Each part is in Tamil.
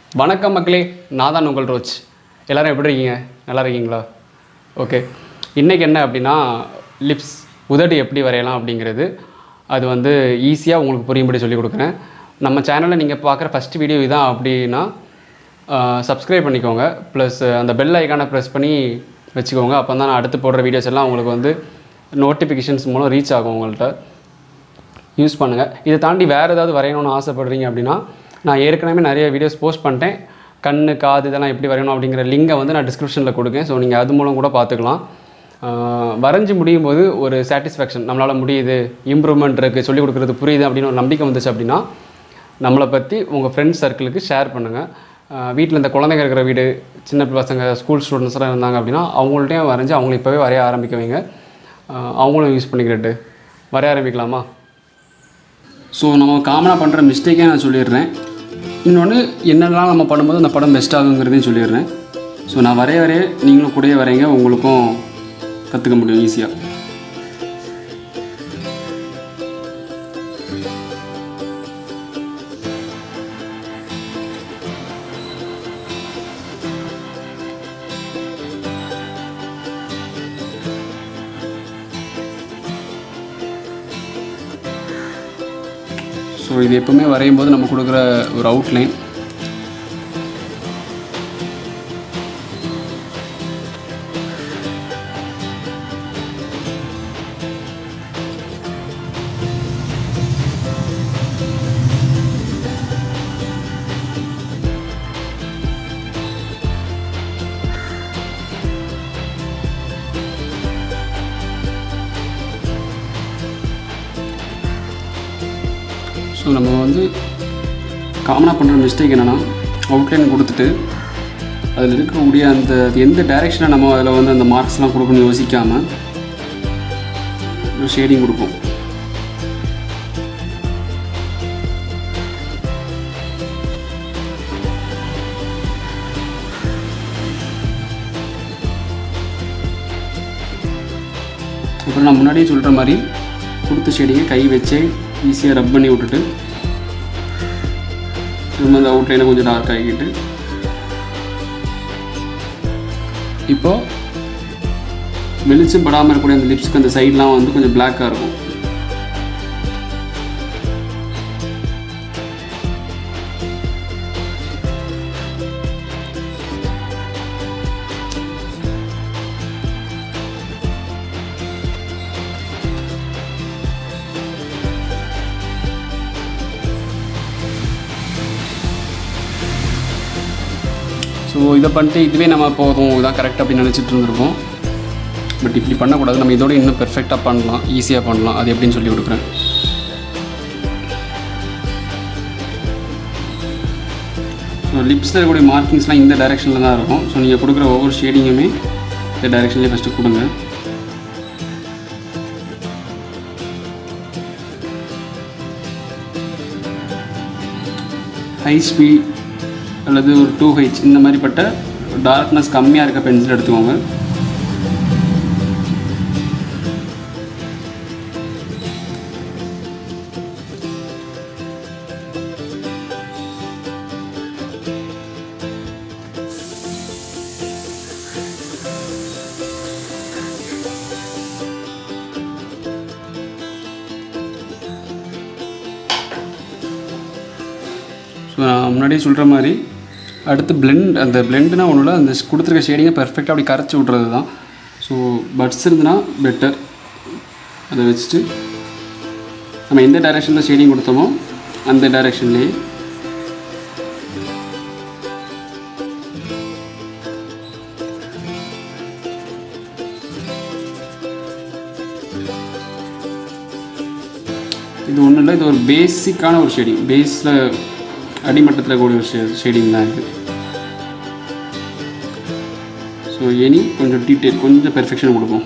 வணக்கம் மக்களே நான் தான் உங்கள் ரோச் எல்லாரும் எப்படி இருக்கீங்க நல்லா இருக்கீங்களா ஓகே இன்றைக்கி என்ன அப்படின்னா லிப்ஸ் உதடு எப்படி வரையலாம் அப்படிங்கிறது அது வந்து ஈஸியாக உங்களுக்கு புரியும்படி சொல்லி கொடுக்குறேன் நம்ம சேனலில் நீங்கள் பார்க்குற ஃபஸ்ட் வீடியோ இதான் அப்படின்னா சப்ஸ்கிரைப் பண்ணிக்கோங்க ப்ளஸ் அந்த பெல் ஐக்கானை ப்ரெஸ் பண்ணி வச்சுக்கோங்க அப்போ தான் நான் அடுத்து போடுற வீடியோஸ் எல்லாம் உங்களுக்கு வந்து நோட்டிஃபிகேஷன்ஸ் மூலம் ரீச் ஆகும் உங்கள்கிட்ட யூஸ் பண்ணுங்கள் இதை தாண்டி வேறு ஏதாவது வரையணும்னு ஆசைப்படுறீங்க அப்படின்னா நான் ஏற்கனவே நிறைய வீடியோஸ் போஸ்ட் பண்ணிட்டேன் கண்ணு காது இதெல்லாம் எப்படி வரையணும் அப்படிங்கிற லிங்கை வந்து நான் டிஸ்கிரிப்ஷனில் கொடுக்கேன் ஸோ நீங்கள் அது மூலம் கூட பார்த்துக்கலாம் ஆஹ் வரைஞ்சு முடியும் போது ஒரு சாட்டிஸ்ஃபேக்ஷன் நம்மளால் முடியுது இம்ப்ரூவ்மெண்ட் இருக்குது சொல்லிக் கொடுக்குறது புரியுது அப்படின்னு ஒரு நம்பிக்கை வந்துச்சு அப்படின்னா நம்மளை பற்றி உங்கள் ஃப்ரெண்ட்ஸ் சர்க்கிளுக்கு ஷேர் பண்ணுங்கள் வீட்டில் இந்த குழந்தைங்க இருக்கிற வீடு சின்ன பசங்க ஸ்கூல் ஸ்டூடெண்ட்ஸ்லாம் இருந்தாங்க அப்படின்னா அவங்கள்ட்டையும் வரைஞ்சி அவங்கள இப்போவே வரைய ஆரம்பிக்க வைங்க ஆஹ் அவங்களும் யூஸ் பண்ணிக்கிட்டு வரைய ஆரம்பிக்கலாமா ஸோ நம்ம காமனாக பண்ணுற மிஸ்டேக்கே நான் சொல்லிடுறேன் இன்னொன்று என்னெல்லாம் நம்ம பண்ணும்போது அந்த படம் பெஸ்ட் ஆகுங்கிறதையும் சொல்லிடுறேன் ஸோ நான் வரைய வரைய நீங்களும் கூடயே வரைங்க உங்களுக்கும் கற்றுக்க முடியும் ஈஸியாக ஸோ இது எப்பவுமே வரையும் போது நம்ம கொடுக்குற ஒரு அவுட்லைன் ஸோ நம்ம வந்து காமனாக பண்ணுற மிஸ்டேக் என்னென்னா அவுட்லைன் கொடுத்துட்டு அதில் இருக்கக்கூடிய அந்த அது எந்த டைரெக்ஷனில் நம்ம அதில் வந்து அந்த மார்க்ஸ்லாம் கொடுக்கணும்னு யோசிக்காமல் ஒரு ஷேடிங் கொடுப்போம் அப்புறம் நான் முன்னாடியே சொல்கிற மாதிரி கொடுத்த ஷேடிங்கை கை வச்சே ஈஸியாக ரப் பண்ணி விட்டுட்டு திரும்ப அந்த அவுட்லைனை கொஞ்சம் டார்க் ஆகிக்கிட்டு இப்போ வெளிச்சம் படாமல் இருக்கக்கூடிய அந்த லிப்ஸ்க்கு அந்த சைட்லாம் வந்து கொஞ்சம் பிளாக்காக இருக்கும் ஸோ இதை பண்ணிட்டு இதுவே நம்ம போதும் இதான் கரெக்ட் அப்படின்னு நினச்சிட்டு இருந்திருப்போம் பட் இப்படி பண்ணக்கூடாது நம்ம இதோட இன்னும் பெர்ஃபெக்டாக பண்ணலாம் ஈஸியாக பண்ணலாம் அது எப்படின்னு சொல்லி கொடுக்குறேன் ஸோ லிப்ஸில் இருக்கக்கூடிய மார்க்கிங்ஸ்லாம் இந்த டைரெக்ஷனில் தான் இருக்கும் ஸோ நீங்கள் கொடுக்குற ஒவ்வொரு ஷேடிங்குமே இந்த டைரெக்ஷன்லேயே ஃபஸ்ட்டு கொடுங்க ஹை ஸ்பீட் அல்லது ஒரு டூ ஹைச் இந்த மாதிரிப்பட்ட டார்க்னஸ் கம்மியாக இருக்க பென்சில் எடுத்துக்கோங்க ஸோ நான் முன்னாடியே சொல்கிற மாதிரி அடுத்து blend அந்த பிளெண்டுனா ஒன்றும் இல்லை அந்த கொடுத்துருக்க ஷேடிங்கை பெர்ஃபெக்டாக அப்படி கரைச்சி விட்றது தான் ஸோ பட்ஸ் இருந்துன்னா பெட்டர் அதை வச்சுட்டு நம்ம எந்த டைரெக்ஷனில் ஷேடிங் கொடுத்தோமோ அந்த டைரெக்ஷன்லேயே இது ஒன்றும் இல்லை இது ஒரு பேசிக்கான ஒரு ஷேடிங் பேஸில் அடிமட்டத்தில் கூடிய ஒரு ஷே ஷேடிங் தான் இது ஸோ எனி கொஞ்சம் டீட்டெயில் கொஞ்சம் பெர்ஃபெக்ஷன் கொடுப்போம்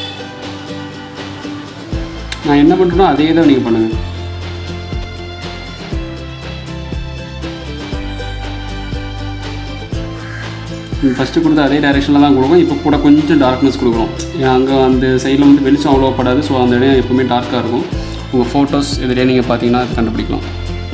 நான் என்ன பண்ணுறேனோ அதே தான் நீங்கள் பண்ணுங்கள் ஃபஸ்ட்டு கொடுத்த அதே டைரெக்ஷனில் தான் கொடுக்கும் இப்போ கூட கொஞ்சம் டார்க்னஸ் கொடுக்குறோம் அங்கே அந்த சைடில் வந்து வெளிச்சம் அவ்வளோ படாது ஸோ அந்த இடம் எப்பவுமே டார்க்காக இருக்கும் உங்கள் ஃபோட்டோஸ் இதிலே நீங்கள் பார்த்தீங்கன்னா அது கண்டுபிடிக்கலாம்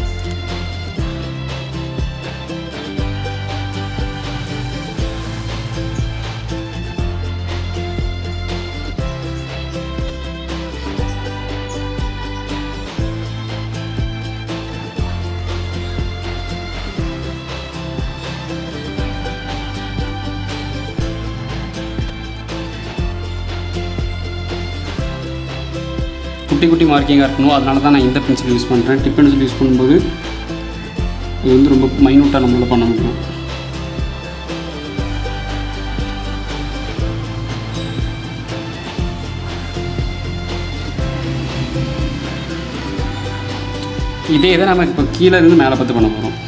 குட்டி குட்டி மார்க்கிங்காக இருக்கணும் அதனால தான் நான் இந்த பென்சில் யூஸ் பண்ணுறேன் டிப் பென்சில் யூஸ் பண்ணும்போது இது வந்து ரொம்ப மைனூட்டாக நம்மளால் பண்ண முடியும் இதே இதை நம்ம இப்போ கீழே இருந்து மேலே பார்த்து பண்ண போகிறோம்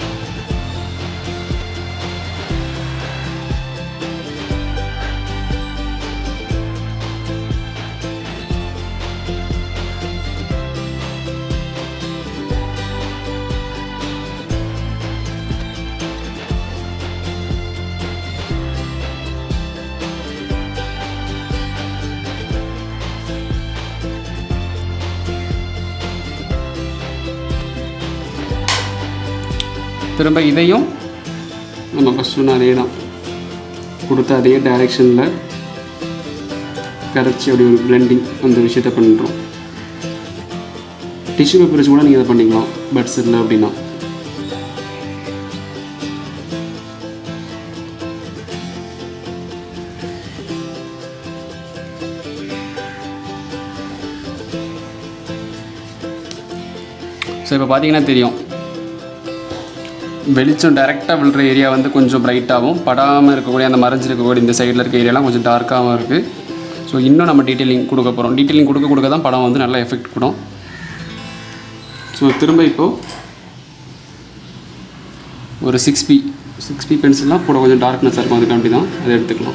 திரும்ப இதையும் நம்ம ஃபஸ்ட் சொன்ன அதே தான் கொடுத்த அதே டைரெக்ஷனில் கரைச்சி அப்படி ஒரு பிளெண்டிங் அந்த விஷயத்த பண்ணுறோம் டிஷ்யூ பேப்பர் வச்சு கூட நீங்கள் இதை பண்ணிக்கலாம் பட்ஸ் இல்லை அப்படின்னா ஸோ இப்போ பார்த்தீங்கன்னா தெரியும் வெளிச்சம் டைரெக்டாக விழுற ஏரியா வந்து கொஞ்சம் பிரைட்டாகவும் படாமல் இருக்கக்கூடிய அந்த மறைஞ்சிருக்கக்கூடிய இந்த சைடில் இருக்க ஏரியாலாம் கொஞ்சம் டார்க்காகவும் இருக்குது ஸோ இன்னும் நம்ம டீட்டெயிலிங் கொடுக்க போகிறோம் டீட்டெயிலிங் கொடுக்க கொடுக்க தான் படம் வந்து நல்லா எஃபெக்ட் கொடுக்கும் ஸோ திரும்ப இப்போது ஒரு சிக்ஸ் பி சிக்ஸ் பி பென்சில்லாம் கூட கொஞ்சம் டார்க்னஸாக இருக்கும் அதுக்காண்டி தான் அதை எடுத்துக்கலாம்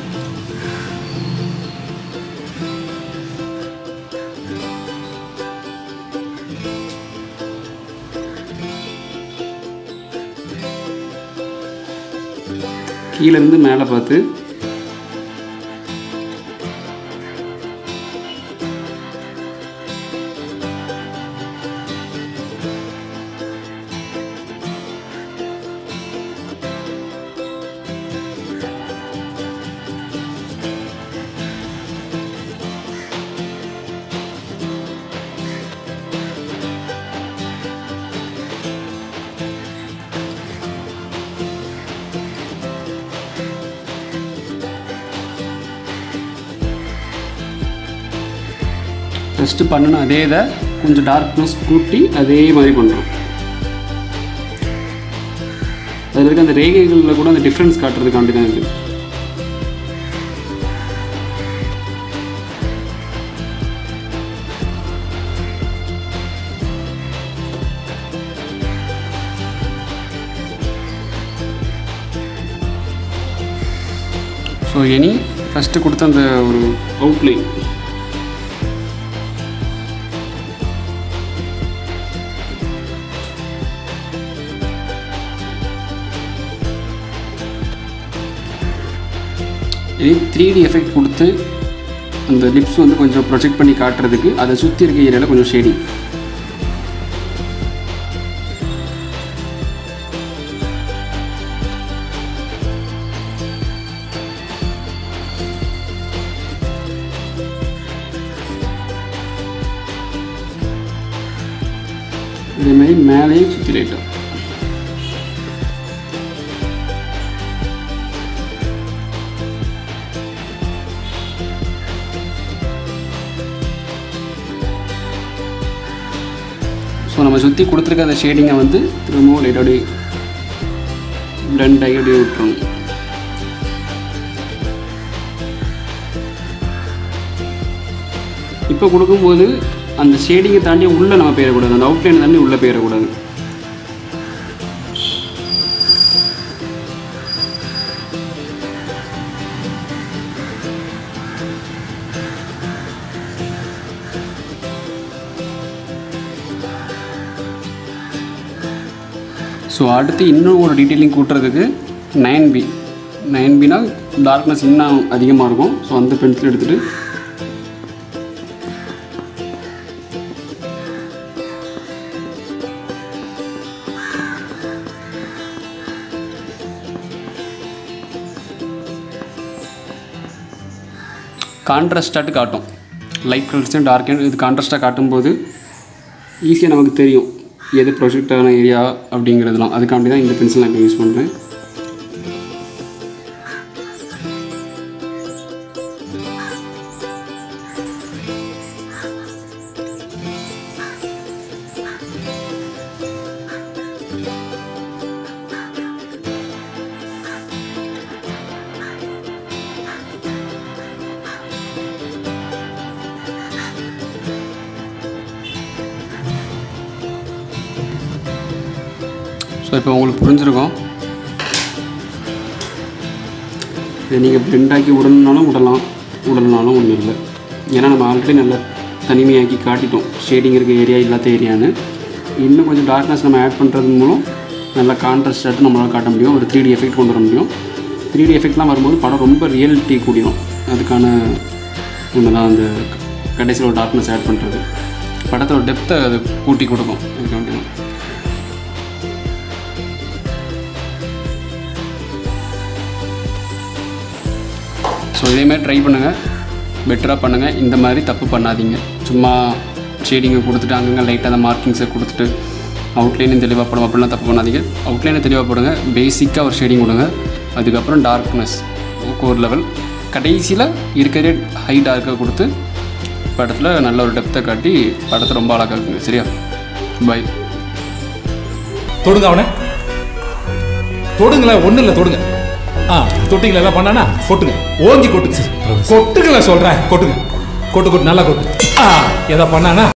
கீழேருந்து மேலே பார்த்து ஃபஸ்ட்டு பண்ணின அதே இதை கொஞ்சம் டார்க்னஸ் கூட்டி அதே மாதிரி பண்ணுறோம் அதில் இருக்க அந்த ரேகைகளில் கூட அந்த டிஃப்ரென்ஸ் காட்டுறதுக்காண்டி தான் இது ஸோ எனி ஃபஸ்ட்டு கொடுத்த அந்த ஒரு அவுட்லைன் இதே த்ரீ டி எஃபெக்ட் கொடுத்து அந்த லிப்ஸ் வந்து கொஞ்சம் ப்ரொஜெக்ட் பண்ணி காட்டுறதுக்கு அதை சுற்றி இருக்க ஏரியாவில் கொஞ்சம் ஷேடிங் இதேமாதிரி மேலேயும் சுற்றி லைட்டாக ஸோ நம்ம சுற்றி கொடுத்துருக்க அந்த ஷேடிங்கை வந்து திரும்பவும் லைட் அப்படியே பிளண்ட் ஆகி அப்படியே விட்டுறணும் இப்போ கொடுக்கும்போது அந்த ஷேடிங்கை தாண்டி உள்ளே நம்ம போயிடக்கூடாது அந்த அவுட்லைனை தாண்டி உள்ளே போயிடக்கூடாது ஸோ அடுத்து இன்னும் ஒரு டீட்டெயிலிங் கூட்டுறதுக்கு நைன் பி நைன் பினா டார்க்னஸ் இன்னும் அதிகமாக இருக்கும் ஸோ அந்த பென்சில் எடுத்துகிட்டு கான்ட்ராஸ்டாட்டு காட்டும் லைட் கலர்ஸையும் டார்க் இது கான்ட்ராஸ்ட்டாக காட்டும்போது ஈஸியாக நமக்கு தெரியும் எது ப்ரொஜெக்டான ஏரியா அப்படிங்கிறதுலாம் அதுக்காண்டி தான் இந்த பென்சில் நான் இப்போ யூஸ் பண்ணுறேன் ஸோ இப்போ உங்களுக்கு புரிஞ்சிருக்கும் இதை நீங்கள் blend ஆக்கி விடணுனாலும் விடலாம் விடலனாலும் ஒன்றும் இல்லை ஏன்னா நம்ம ஆல்ரெடி நல்லா தனிமையாக்கி காட்டிட்டோம் ஷேடிங் இருக்க ஏரியா இல்லாத ஏரியான்னு இன்னும் கொஞ்சம் டார்க்னஸ் நம்ம ஆட் பண்ணுறது மூலம் நல்லா கான்ட்ராஸ்டாட்டு நம்மளால் காட்ட முடியும் ஒரு த்ரீ டி எஃபெக்ட் கொண்டு வர முடியும் த்ரீ டி எஃபெக்ட்லாம் வரும்போது படம் ரொம்ப ரியலிட்டி கூடியும் அதுக்கான ஒன்று தான் அந்த கடைசியில் ஒரு டார்க்னஸ் ஆட் பண்ணுறது படத்தோட டெப்த்தை அது கூட்டி கொடுக்கும் அதுக்காண்டி தான். ஸோ இதேமாதிரி ட்ரை பண்ணுங்கள் பெட்டராக பண்ணுங்கள் இந்த மாதிரி தப்பு பண்ணாதீங்க சும்மா ஷேடிங்கை கொடுத்துட்டு அங்கங்கே லைட்டாக அந்த மார்க்கிங்ஸை கொடுத்துட்டு அவுட்லைனும் தெளிவாக படும் அப்படிலாம் தப்பு பண்ணாதீங்க அவுட்லைனை தெளிவாக போடுங்க பேசிக்காக ஒரு ஷேடிங் கொடுங்க அதுக்கப்புறம் டார்க்னஸ் ஒரு லெவல் கடைசியில் இருக்கிற ஹை டார்க்காக கொடுத்து படத்தில் நல்ல ஒரு டெப்த்தை காட்டி படத்தை ரொம்ப அழகாக்குங்க சரியா பை தொடுங்க அவனை தொடுங்களேன் ஒன்றும் இல்லை தொடுங்க ஆ தொட்டிங்களா எல்லாம் பண்ணானா கொட்டுங்க ஓங்கி கொட்டுங்க கொட்டுங்களேன் சொல்கிறேன் கொட்டுங்க கொட்டு கொட்டு நல்லா கொட்டு ஆ எதை பண்ணானா